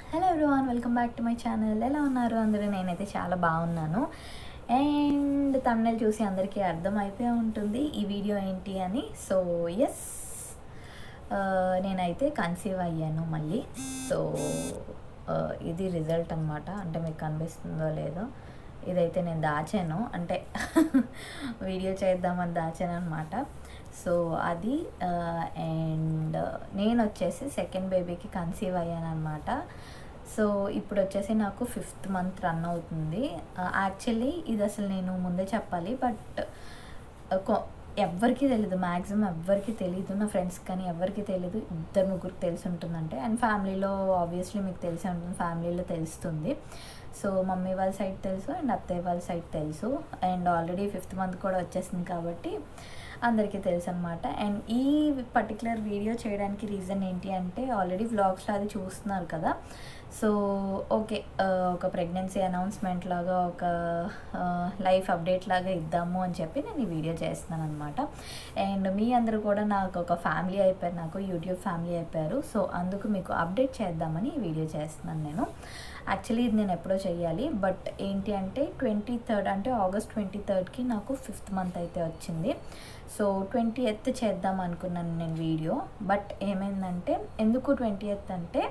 hello everyone welcome back to my channel ఎలా ఉన్నారు అందరూ నేనైతే చాలా బాగున్నాను అండ్ తమిళ చూసి అందరికీ అర్థమైపోయి ఉంటుంది ఈ వీడియో ఏంటి అని సో ఎస్ నేనైతే కన్సీవ్ అయ్యాను మళ్ళీ సో ఇది రిజల్ట్ అనమాట అంటే మీకు కనిపిస్తుందో లేదో ఇదైతే నేను దాచాను అంటే వీడియో చేద్దామని దాచాను అనమాట సో అది అండ్ నేను వచ్చేసి సెకండ్ బేబీకి కన్సీవ్ అయ్యాను అనమాట సో ఇప్పుడు వచ్చేసి నాకు ఫిఫ్త్ మంత్ రన్ అవుతుంది యాక్చువల్లీ ఇది అసలు నేను ముందే చెప్పాలి బట్ ఎవ్వరికి తెలీదు మ్యాక్సిమం ఎవ్వరికి తెలీదు నా ఫ్రెండ్స్ కానీ ఎవరికి తెలీదు ఇద్దరు ముగ్గురికి తెలిసి ఉంటుందంటే అండ్ ఫ్యామిలీలో ఆబ్వియస్లీ మీకు తెలిసే ఉంటుంది ఫ్యామిలీలో తెలుస్తుంది సో మమ్మీ వాళ్ళ సైడ్ తెలుసు అండ్ అత్తయ్య వాళ్ళ సైడ్ తెలుసు అండ్ ఆల్రెడీ ఫిఫ్త్ మంత్ కూడా వచ్చేసింది కాబట్టి అందరికీ తెలుసు అనమాట అండ్ ఈ పర్టికులర్ వీడియో చేయడానికి రీజన్ ఏంటి అంటే ఆల్రెడీ వ్లాగ్స్లో అది చూస్తున్నారు కదా సో ఓకే ఒక ప్రెగ్నెన్సీ అనౌన్స్మెంట్ లాగా ఒక లైఫ్ అప్డేట్ లాగా ఇద్దాము అని చెప్పి నేను ఈ వీడియో చేస్తున్నాను అనమాట అండ్ మీ అందరూ కూడా నాకు ఒక ఫ్యామిలీ అయిపోయారు నాకు యూట్యూబ్ ఫ్యామిలీ అయిపోయారు సో అందుకు మీకు అప్డేట్ చేద్దామని ఈ వీడియో చేస్తున్నాను నేను యాక్చువల్లీ ఇది నేను ఎప్పుడో చెయ్యాలి బట్ ఏంటి అంటే ట్వంటీ థర్డ్ అంటే ఆగస్ట్ ట్వంటీ థర్డ్కి నాకు ఫిఫ్త్ మంత్ అయితే వచ్చింది సో ట్వంటీ ఎత్ చేద్దాం అనుకున్నాను నేను వీడియో బట్ ఏమైందంటే ఎందుకు ట్వంటీ ఎత్ అంటే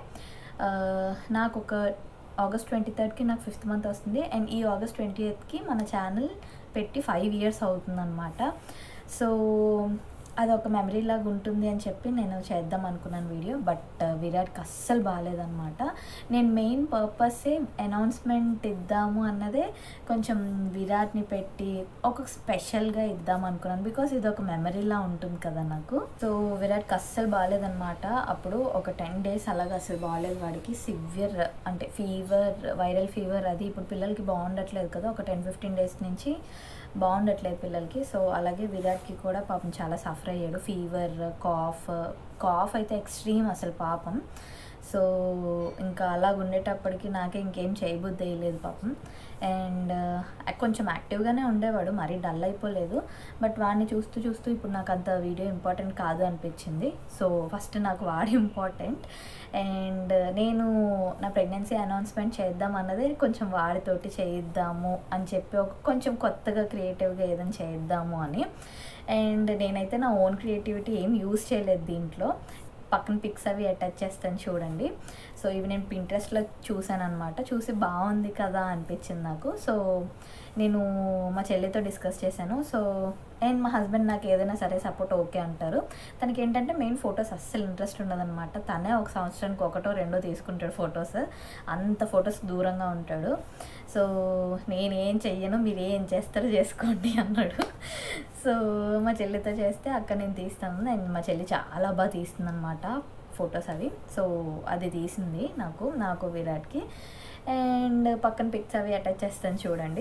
నాకు ఒక ఆగస్ట్ ట్వంటీ థర్డ్కి నాకు ఫిఫ్త్ మంత్ వస్తుంది అండ్ ఈ ఆగస్ట్ ట్వంటీ ఎయిత్కి మన ఛానల్ పెట్టి ఫైవ్ ఇయర్స్ అవుతుందన్నమాట సో అది ఒక మెమరీ లాగా ఉంటుంది అని చెప్పి నేను చేద్దాం అనుకున్నాను వీడియో బట్ విరాట్కి అస్సలు బాగాలేదనమాట నేను మెయిన్ పర్పసే అనౌన్స్మెంట్ ఇద్దాము అన్నదే కొంచెం విరాట్ని పెట్టి ఒక స్పెషల్గా ఇద్దాం అనుకున్నాను బికాస్ ఇది ఒక మెమరీలా ఉంటుంది కదా నాకు సో విరాట్కి అస్సలు బాగాలేదనమాట అప్పుడు ఒక టెన్ డేస్ అలాగ అసలు బాగాలేదు వాడికి సివియర్ అంటే ఫీవర్ వైరల్ ఫీవర్ అది ఇప్పుడు పిల్లలకి బాగుండట్లేదు కదా ఒక టెన్ ఫిఫ్టీన్ డేస్ నుంచి బాగుండట్లేదు పిల్లలకి సో అలాగే విరాట్కి కూడా పాపం చాలా సఫర్ అయ్యాడు ఫీవర్ కాఫ్ కాఫ్ అయితే ఎక్స్ట్రీమ్ అసలు పాపం సో ఇంకా అలా ఉండేటప్పటికి నాకే ఇంకేం చేయబుద్ధి వేయలేదు పాపం అండ్ కొంచెం యాక్టివ్గానే ఉండేవాడు మరీ డల్ అయిపోలేదు బట్ వాడిని చూస్తూ చూస్తూ ఇప్పుడు నాకు అంత వీడియో ఇంపార్టెంట్ కాదు అనిపించింది సో ఫస్ట్ నాకు వాడు ఇంపార్టెంట్ అండ్ నేను నా ప్రెగ్నెన్సీ అనౌన్స్మెంట్ చేద్దాం అన్నది కొంచెం వాడితోటి చేయిద్దాము అని చెప్పి ఒక కొంచెం కొత్తగా క్రియేటివ్గా ఏదైనా చేద్దాము అని అండ్ నేనైతే నా ఓన్ క్రియేటివిటీ ఏం యూజ్ చేయలేదు దీంట్లో పక్కన పిక్స్ అవి అటాచ్ చేస్తాను చూడండి సో ఇవి నేను పింట్రెస్ట్లో చూసాను అనమాట చూసి బాగుంది కదా అనిపించింది నాకు సో నేను మా చెల్లితో డిస్కస్ చేశాను సో అండ్ మా హస్బెండ్ నాకు ఏదైనా సరే సపోర్ట్ ఓకే అంటారు తనకి ఏంటంటే మెయిన్ ఫొటోస్ అస్సలు ఇంట్రెస్ట్ ఉండదన్నమాట తనే ఒక సంవత్సరానికి ఒకటో రెండో తీసుకుంటాడు ఫొటోస్ అంత ఫొటోస్ దూరంగా ఉంటాడు సో నేను ఏం చెయ్యను మీరు ఏం చేస్తారో చేసుకోండి అన్నాడు సో మా చెల్లితో చేస్తే అక్కడ నేను తీస్తాను అండ్ మా చెల్లి చాలా బాగా తీస్తుంది అనమాట ఫొటోస్ అవి సో అది తీసింది నాకు నాకు విరాట్కి అండ్ పక్కన పిక్స్ అవి అటాచ్ చేస్తాను చూడండి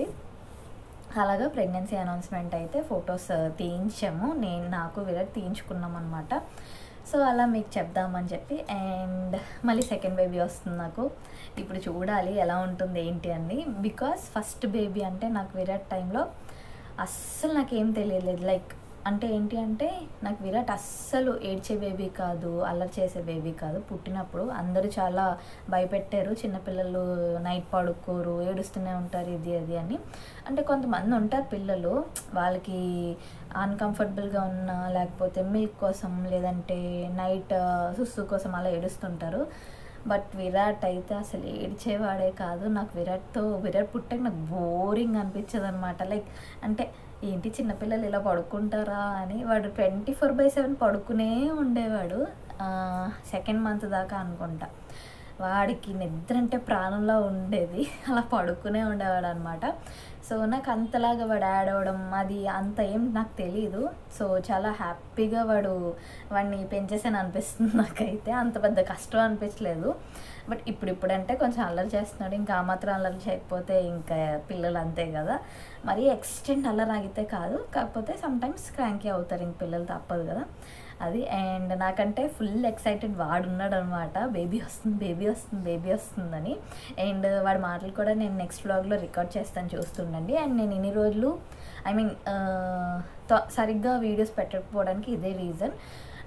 అలాగా ప్రెగ్నెన్సీ అనౌన్స్మెంట్ అయితే ఫొటోస్ తీయించాము నేను నాకు విరాట్ తీయించుకున్నాం అనమాట సో అలా మీకు చెప్దామని చెప్పి అండ్ మళ్ళీ సెకండ్ బేబీ వస్తుంది నాకు ఇప్పుడు చూడాలి ఎలా ఉంటుంది ఏంటి అని బికాస్ ఫస్ట్ బేబీ అంటే నాకు విరాట్ టైంలో అస్సలు నాకేం తెలియలేదు లైక్ అంటే ఏంటి అంటే నాకు విరాట్ అస్సలు ఏడ్చే బేబీ కాదు అల్లరి చేసే బేబీ కాదు పుట్టినప్పుడు అందరూ చాలా భయపెట్టారు చిన్నపిల్లలు నైట్ పడుకోరు ఏడుస్తూనే ఉంటారు ఇది అది అని అంటే కొంతమంది ఉంటారు పిల్లలు వాళ్ళకి అన్కంఫర్టబుల్గా ఉన్న లేకపోతే మిల్క్ కోసం లేదంటే నైట్ సుస్సు కోసం అలా ఏడుస్తుంటారు బట్ విరాట్ అయితే అసలు ఏడ్చేవాడే కాదు నాకు విరాట్తో విరాట్ పుట్టాక నాకు బోరింగ్ అనిపించదు అనమాట లైక్ అంటే ఏంటి చిన్నపిల్లలు ఇలా పడుకుంటారా అని వాడు ట్వంటీ ఫోర్ బై సెవెన్ పడుకునే ఉండేవాడు సెకండ్ మంత్ దాకా అనుకుంటా వాడికి నిద్ర అంటే ప్రాణంలో ఉండేది అలా పడుకునే ఉండేవాడు అనమాట సో నాకు అంతలాగా వాడు యాడ్ అవ్వడం అది అంత ఏం నాకు తెలియదు సో చాలా హ్యాపీగా వాడు వాడిని పెంచేసాను అనిపిస్తుంది నాకైతే అంత పెద్ద కష్టం అనిపించలేదు బట్ ఇప్పుడు ఇప్పుడంటే కొంచెం అల్లరి చేస్తున్నాడు ఇంకా ఆ మాత్రం అల్లరి చేయకపోతే ఇంకా పిల్లలు అంతే కదా మరీ ఎక్స్టెండ్ అల్లరి ఆగితే కాదు కాకపోతే సమ్టైమ్స్ క్రాంకీ అవుతారు ఇంక పిల్లలు తప్పదు కదా అది అండ్ నాకంటే ఫుల్ ఎక్సైటెడ్ వాడు ఉన్నాడు అనమాట బేబీ వస్తుంది బేబీ వస్తుంది బేబీ వస్తుందని అండ్ వాడి మాటలు కూడా నేను నెక్స్ట్ వ్లాగ్లో రికార్డ్ చేస్తాను చూస్తుండండి అండ్ నేను ఇన్ని రోజులు ఐ మీన్ సరిగ్గా వీడియోస్ పెట్టకపోవడానికి ఇదే రీజన్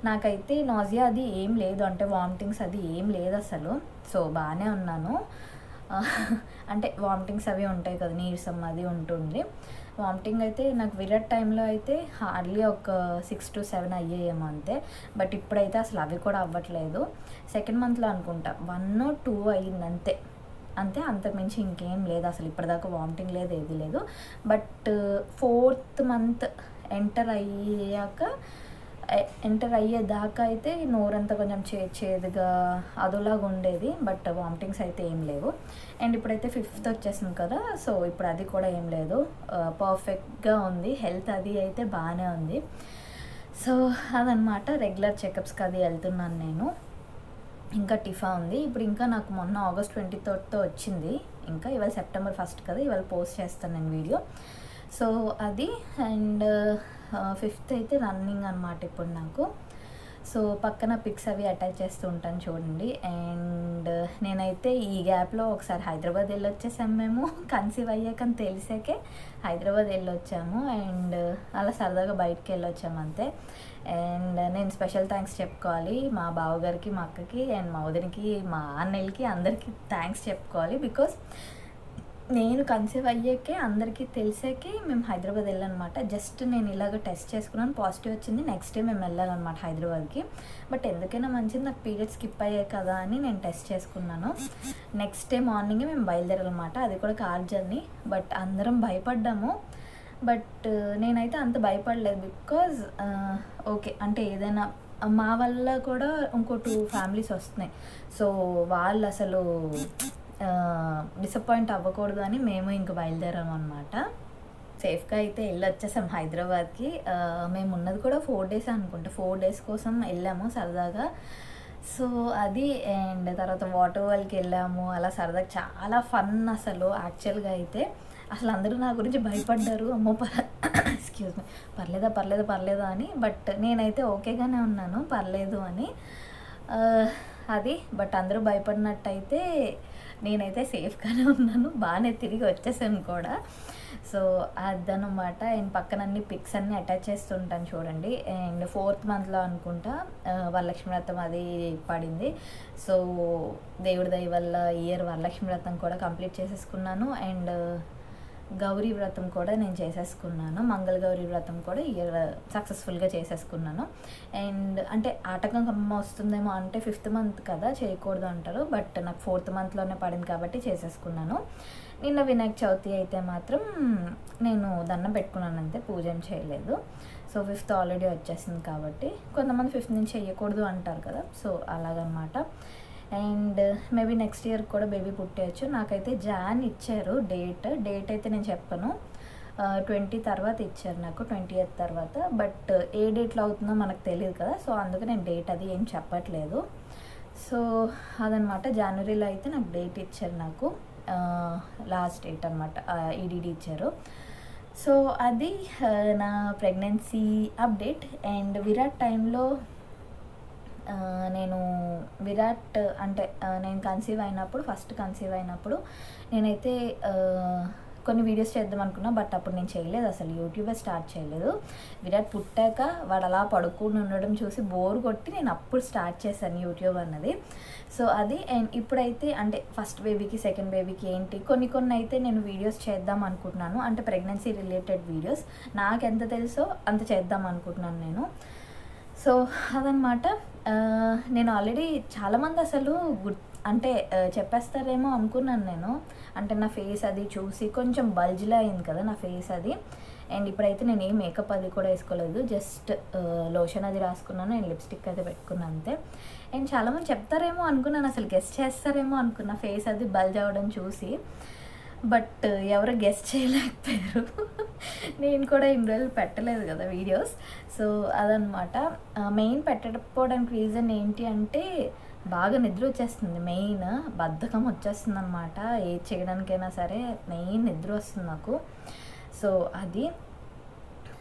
నాకైతే నాజియా అది ఏం లేదు అంటే వామిటింగ్స్ అది ఏం లేదు అసలు సో బాగానే ఉన్నాను ఆ, అంటే వామిటింగ్స్ అవి ఉంటాయి కదా నీరసం అది ఉంటుంది వామిటింగ్ అయితే నాకు విరాట్ టైంలో అయితే హార్డ్లీ ఒక సిక్స్ టు సెవెన్ అయ్యేయేమో అంతే బట్ ఇప్పుడైతే అసలు అవి కూడా అవ్వట్లేదు సెకండ్ మంత్లో అనుకుంటా వన్ టూ అయ్యింది అంతే అంతే అంతకుమించి ఇంకేం లేదు అసలు ఇప్పటిదాకా వామిటింగ్ లేదు ఏది లేదు బట్ ఫోర్త్ మంత్ ఎంటర్ అయ్యాక ఎంటర్ అయ్యేదాకా అయితే నోరంతా కొంచెం చే చేదుగా అదోలాగా ఉండేది బట్ వామిటింగ్స్ అయితే ఏం లేవు అండ్ ఇప్పుడైతే ఫిఫ్త్ వచ్చేసింది కదా సో ఇప్పుడు అది కూడా ఏం లేదు పర్ఫెక్ట్గా ఉంది హెల్త్ అది అయితే బాగానే ఉంది సో అదనమాట రెగ్యులర్ చెకప్స్కి అది వెళ్తున్నాను నేను ఇంకా టిఫా ఉంది ఇప్పుడు ఇంకా నాకు మొన్న ఆగస్ట్ ట్వంటీ థర్డ్తో వచ్చింది ఇంకా ఇవాళ సెప్టెంబర్ ఫస్ట్ కదా ఇవాళ పోస్ట్ చేస్తాను నేను వీడియో సో అది అండ్ ఫిఫ్త్ అయితే రన్నింగ్ అనమాట ఇప్పుడు నాకు సో పక్కన పిక్స్ అవి అటాచ్ చేస్తూ ఉంటాను చూడండి అండ్ నేనైతే ఈ గ్యాప్లో ఒకసారి హైదరాబాద్ వెళ్ళొచ్చేసాము మేము కన్సీవ్ అయ్యాకని తెలిసాకే హైదరాబాద్ వెళ్ళొచ్చాము అండ్ అలా సరదాగా బయటికి వెళ్ళొచ్చాము అంతే అండ్ నేను స్పెషల్ థ్యాంక్స్ చెప్పుకోవాలి మా బావగారికి మా అక్కకి అండ్ మా వదినికి మా అన్నయ్యలకి అందరికీ థ్యాంక్స్ చెప్పుకోవాలి బికాస్ నేను కన్సీవ్ అయ్యాకే అందరికీ తెలిసాకే మేము హైదరాబాద్ వెళ్ళాలన్నమాట జస్ట్ నేను ఇలాగ టెస్ట్ చేసుకున్నాను పాజిటివ్ వచ్చింది నెక్స్ట్ డే మేము వెళ్ళాలన్నమాట హైదరాబాద్కి బట్ ఎందుకైనా మంచిది నాకు పీరియడ్ స్కిప్ అయ్యాయి కదా అని నేను టెస్ట్ చేసుకున్నాను నెక్స్ట్ డే మార్నింగే మేము బయలుదేరాలన్నమాట అది కూడా కార్ జర్నీ బట్ అందరం భయపడ్డాము బట్ నేనైతే అంత భయపడలేదు బికాజ్ ఓకే అంటే ఏదైనా మా వల్ల కూడా ఇంకో టూ ఫ్యామిలీస్ వస్తున్నాయి సో వాళ్ళు అసలు డిసప్పాయింట్ అవ్వకూడదు అని మేము ఇంక బయలుదేరాము అనమాట సేఫ్గా అయితే వెళ్ళి వచ్చేసాం హైదరాబాద్కి ఆ, మేము ఉన్నది కూడా ఫోర్ డేస్ అనుకుంటా ఫోర్ డేస్ కోసం వెళ్ళాము సరదాగా సో అది అండ్ తర్వాత వాటర్ వాళ్ళకి వెళ్ళాము అలా సరదాగా చాలా ఫన్ అసలు యాక్చువల్గా అయితే అసలు అందరూ నా గురించి భయపడ్డారు అమ్మో పర్ ఎక్స్క్యూజ్ మీ పర్లేదా పర్లేదా పర్లేదా అని బట్ నేనైతే ఓకేగానే ఉన్నాను పర్లేదు అని ఆ, అది బట్ అందరూ భయపడినట్టయితే నేనైతే సేఫ్గానే ఉన్నాను బాగానే తిరిగి వచ్చేసాను కూడా సో అదనమాట అండ్ పక్కన అన్ని పిక్స్ అన్ని అటాచ్ చేస్తుంటాను చూడండి అండ్ ఫోర్త్ మంత్లో అనుకుంటా ఆ, వరలక్ష్మి వ్రతం అది పడింది సో దేవుడి దయ వల్ల ఇయర్ వరలక్ష్మి వ్రతం కూడా కంప్లీట్ చేసేసుకున్నాను అండ్ గౌరీ వ్రతం కూడా నేను చేసేసుకున్నాను మంగళ గౌరీ వ్రతం కూడా ఇయర్ సక్సెస్ఫుల్గా చేసేసుకున్నాను అండ్ అంటే ఆటకం అమ్మ వస్తుందేమో అంటే ఫిఫ్త్ మంత్ కదా చేయకూడదు అంటారు బట్ నాకు ఫోర్త్ మంత్లోనే పడింది కాబట్టి చేసేసుకున్నాను నిన్న వినాయక చవితి అయితే మాత్రం నేను దండం పెట్టుకున్నాను అంతే పూజ ఏం చేయలేదు సో ఫిఫ్త్ ఆల్రెడీ వచ్చేసింది కాబట్టి కొంతమంది ఫిఫ్త్ నుంచి చేయకూడదు అంటారు కదా సో అలాగనమాట అండ్ మేబీ నెక్స్ట్ ఇయర్ కూడా బేబీ పుట్టేయచ్చు నాకైతే జాన్ ఇచ్చారు డేట్ డేట్ అయితే నేను చెప్పను ట్వంటీ తర్వాత ఇచ్చారు నాకు ట్వంటీ ఎయిత్ తర్వాత బట్ ఏ డేట్లో అవుతుందో మనకు తెలియదు కదా సో అందుకే నేను డేట్ అది ఏం చెప్పట్లేదు సో అదనమాట జనవరిలో అయితే నాకు డేట్ ఇచ్చారు నాకు లాస్ట్ డేట్ అనమాట ఈడీడీ ఇచ్చారు సో అది ఆ, నా ప్రెగ్నెన్సీ అప్డేట్ అండ్ విరాట్ టైంలో ఆ, నేను విరాట్ అంటే ఆ, నేను కన్సీవ్ అయినప్పుడు ఫస్ట్ కన్సీవ్ అయినప్పుడు నేనైతే ఆ, కొన్ని వీడియోస్ చేద్దాం అనుకున్నా బట్ అప్పుడు నేను చేయలేదు అసలు యూట్యూబే స్టార్ట్ చేయలేదు విరాట్ పుట్టాక వాడు అలా పడుకుని ఉండడం చూసి బోర్ కొట్టి నేను అప్పుడు స్టార్ట్ చేశాను యూట్యూబ్ అన్నది సో అది అండ్ ఇప్పుడైతే అంటే ఫస్ట్ బేబీకి సెకండ్ బేబీకి ఏంటి కొన్ని కొన్ని అయితే నేను వీడియోస్ చేద్దాం అనుకుంటున్నాను అంటే ప్రెగ్నెన్సీ రిలేటెడ్ వీడియోస్ నాకు ఎంత తెలుసో అంత చేద్దాం అనుకుంటున్నాను నేను సో అదనమాట ఆ, నేను ఆల్రెడీ చాలామంది అసలు గుర్ అంటే ఆ, చెప్పేస్తారేమో అనుకున్నాను నేను అంటే నా ఫేస్ అది చూసి కొంచెం బల్జ్లా అయింది కదా నా ఫేస్ అది అండ్ ఇప్పుడైతే నేను ఏం మేకప్ అది కూడా వేసుకోలేదు జస్ట్ లోషన్ అది రాసుకున్నాను అండ్ లిప్స్టిక్ అయితే పెట్టుకున్నాను అంతే అండ్ చాలామంది చెప్తారేమో అనుకున్నాను అసలు గెస్ట్ చేస్తారేమో అనుకున్నా ఫేస్ అది బల్జ్ అవ్వడం చూసి బట్ ఎవరు గెస్ట్ చేయలేకపోయారు నేను కూడా ఇన్ని రోజులు పెట్టలేదు కదా వీడియోస్ సో అదనమాట మెయిన్ పెట్టకపోవడానికి రీజన్ ఏంటి అంటే బాగా నిద్ర వచ్చేస్తుంది మెయిన్ బద్ధకం వచ్చేస్తుంది అనమాట ఏది చేయడానికైనా సరే మెయిన్ నిద్ర వస్తుంది నాకు సో అది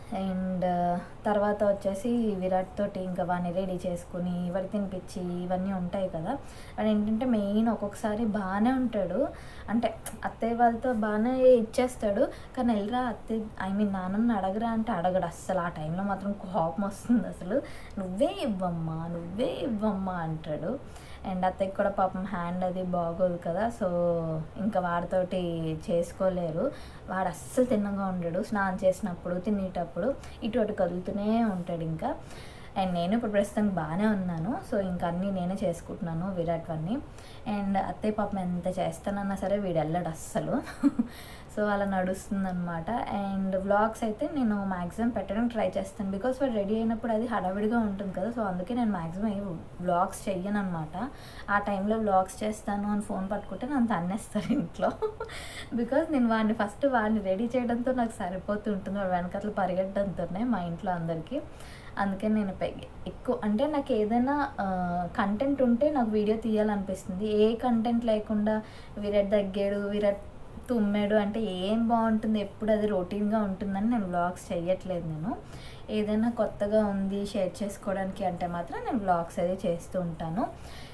అండ్ తర్వాత వచ్చేసి విరాట్ తోటి ఇంకా వాడిని రెడీ చేసుకుని వాడికి తినిపించి ఇవన్నీ ఉంటాయి కదా వాడు ఏంటంటే మెయిన్ ఒక్కొక్కసారి బాగానే ఉంటాడు అంటే అత్తయ్య వాళ్ళతో బాగానే ఇచ్చేస్తాడు కానీ వెళ్ళరా అత్తయ్య ఐ మీన్ నాన్నని అడగరా అంటే అడగడు అస్సలు ఆ టైంలో మాత్రం కోపం వస్తుంది అసలు నువ్వే ఇవ్వమ్మా నువ్వే ఇవ్వమ్మా అంటాడు అండ్ అత్తయ్యకి కూడా పాపం హ్యాండ్ అది బాగోదు కదా సో ఇంకా వాడితోటి చేసుకోలేరు వాడు అస్సలు తిన్నగా ఉండడు స్నానం చేసినప్పుడు తినేటప్పుడు ఇటు అటు కదులుతూనే ఉంటాడు ఇంకా అండ్ నేను ఇప్పుడు ప్రస్తుతానికి బాగానే ఉన్నాను సో ఇంకా అన్నీ నేనే చేసుకుంటున్నాను విరాట్ వన్ని అండ్ అత్తయ్య పాపం ఎంత చేస్తానన్నా సరే వీడు వెళ్ళడు అస్సలు సో అలా నడుస్తుందన్నమాట అండ్ వ్లాగ్స్ అయితే నేను మ్యాక్సిమం పెట్టడానికి ట్రై చేస్తాను బికాస్ వాడు రెడీ అయినప్పుడు అది హడావిడిగా ఉంటుంది కదా సో అందుకే నేను మ్యాక్సిమం ఏ వ్లాగ్స్ చెయ్యను అనమాట ఆ టైంలో వ్లాగ్స్ చేస్తాను అని ఫోన్ పట్టుకుంటే నన్ను తన్నేస్తారు ఇంట్లో బికాస్ నేను వాడిని ఫస్ట్ వాడిని రెడీ చేయడంతో నాకు సరిపోతుంటుంది వాడు వెనకట్లు పరిగెట్టడంతోనే మా ఇంట్లో అందరికీ అందుకే నేను పె- ఎక్కువ అంటే నాకు ఏదైనా కంటెంట్ ఉంటే నాకు వీడియో తీయాలనిపిస్తుంది ఏ కంటెంట్ లేకుండా విరాట్ దగ్గాడు విరాట్ తుమ్మాడు అంటే ఏం బాగుంటుంది ఎప్పుడు అది రొటీన్గా ఉంటుందని నేను వ్లాగ్స్ చేయట్లేదు నేను ఏదైనా కొత్తగా ఉంది షేర్ చేసుకోవడానికి అంటే మాత్రం నేను వ్లాగ్స్ అది చేస్తూ ఉంటాను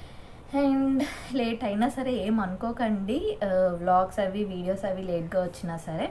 అండ్ లేట్ అయినా సరే ఏం అనుకోకండి వ్లాగ్స్ అవి వీడియోస్ అవి లేట్గా వచ్చినా సరే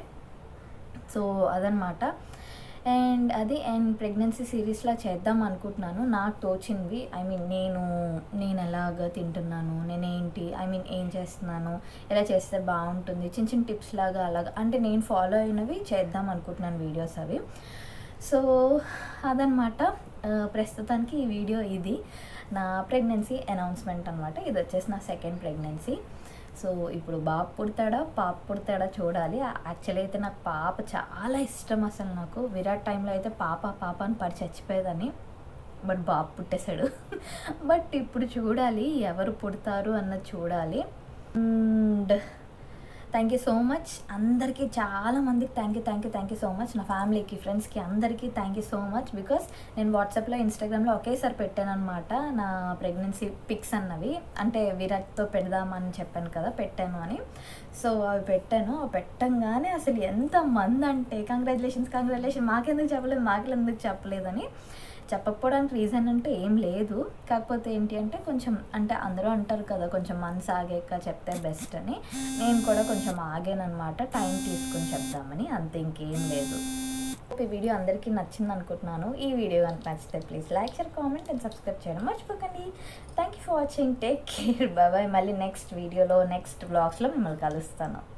సో అదనమాట అండ్ అది అండ్ ప్రెగ్నెన్సీ సిరీస్లా చేద్దాం అనుకుంటున్నాను నాకు తోచింది ఐ మీన్ నేను నేను ఎలాగ తింటున్నాను నేనేంటి ఐ మీన్ ఏం చేస్తున్నాను ఎలా చేస్తే బాగుంటుంది చిన్న చిన్న టిప్స్ లాగా అలాగా అంటే నేను ఫాలో అయినవి చేద్దాం అనుకుంటున్నాను వీడియోస్ అవి సో అదనమాట ఆ, ప్రస్తుతానికి ఈ వీడియో ఇది నా ప్రెగ్నెన్సీ అనౌన్స్మెంట్ అనమాట ఇది వచ్చేసి నా సెకండ్ ప్రెగ్నెన్సీ సో ఇప్పుడు బాబు పుడతాడా పాప పుడతాడా చూడాలి యాక్చువల్లీ అయితే నాకు పాప చాలా ఇష్టం అసలు నాకు విరాట్ టైంలో అయితే పాప పాప అని పడి చచ్చిపోయేదని బట్ బాబు పుట్టేశాడు బట్ ఇప్పుడు చూడాలి ఎవరు పుడతారు అన్నది చూడాలి and thank you so much అందరికీ చాలా మందికి thank you thank you thank you so much నా ఫ్యామిలీకి ఫ్రెండ్స్కి అందరికీ thank you so much because నేను వాట్సాప్లో ఇన్స్టాగ్రామ్లో ఒకేసారి పెట్టాను అనమాట నా ప్రెగ్నెన్సీ పిక్స్ అన్నవి అంటే విరాట్తో పెడదామని చెప్పాను కదా పెట్టాను అని సో అవి పెట్టాను అవి పెట్టంగానే అసలు ఎంత మంది అంటే కంగ్రాచులేషన్స్ కంగ్రాచులేషన్ మాకెందుకు చెప్పలేదు మాకెందుకు చెప్పలేదని చెప్పకపోవడానికి రీజన్ అంటే ఏం లేదు కాకపోతే ఏంటి అంటే కొంచెం అంటే అందరూ అంటారు కదా కొంచెం మనసు ఆగాక చెప్తే బెస్ట్ అని నేను కూడా కొంచెం ఆగానమాట టైం తీసుకుని చెప్దామని అంతే ఇంకేం లేదు ఈ వీడియో అందరికీ నచ్చింది అనుకుంటున్నాను ఈ వీడియో కనుక నచ్చితే please like share comment and subscribe చేయడం మర్చిపోకండి thank you for watching take care bye మళ్ళీ నెక్స్ట్ వీడియోలో నెక్స్ట్ బ్లాగ్స్లో మిమ్మల్ని కలుస్తాను